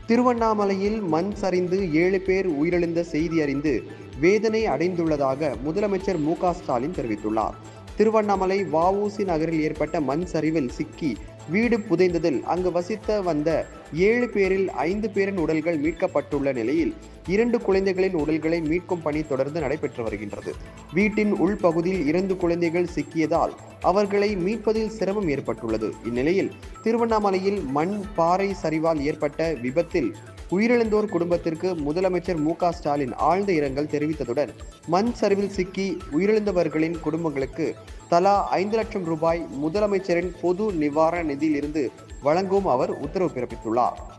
திருவண்ணாமலையில் மண் சரிந்து ஏழு பேர் உயிரிழந்த செய்தி அறிந்து வேதனை அடைந்துள்ளதாக முதலமைச்சர் மு க ஸ்டாலின் தெரிவித்துள்ளார் திருவண்ணாமலை வஉசி நகரில் ஏற்பட்ட மண் சரிவில் சிக்கி வீடு புதைந்ததில் அங்கு வசித்த வந்த ஏழு பேரில் ஐந்து பேரின் உடல்கள் மீட்கப்பட்டுள்ள நிலையில் இரண்டு குழந்தைகளின் உடல்களை மீட்கும் பணி தொடர்ந்து நடைபெற்று வருகின்றது வீட்டின் உள்பகுதியில் இரண்டு குழந்தைகள் சிக்கியதால் அவர்களை மீட்பதில் சிரமம் ஏற்பட்டுள்ளது இந்நிலையில் திருவண்ணாமலையில் மண் பாறை சரிவால் ஏற்பட்ட விபத்தில் உயிரிழந்தோர் குடும்பத்திற்கு முதலமைச்சர் மு க ஸ்டாலின் ஆழ்ந்த இரங்கல் தெரிவித்ததுடன் மண் சரிவில் சிக்கி உயிரிழந்தவர்களின் குடும்பங்களுக்கு தலா ஐந்து லட்சம் ரூபாய் முதலமைச்சரின் பொது நிவாரண நிதியிலிருந்து வழங்கவும் அவர் உத்தரவு பிறப்பித்துள்ளார்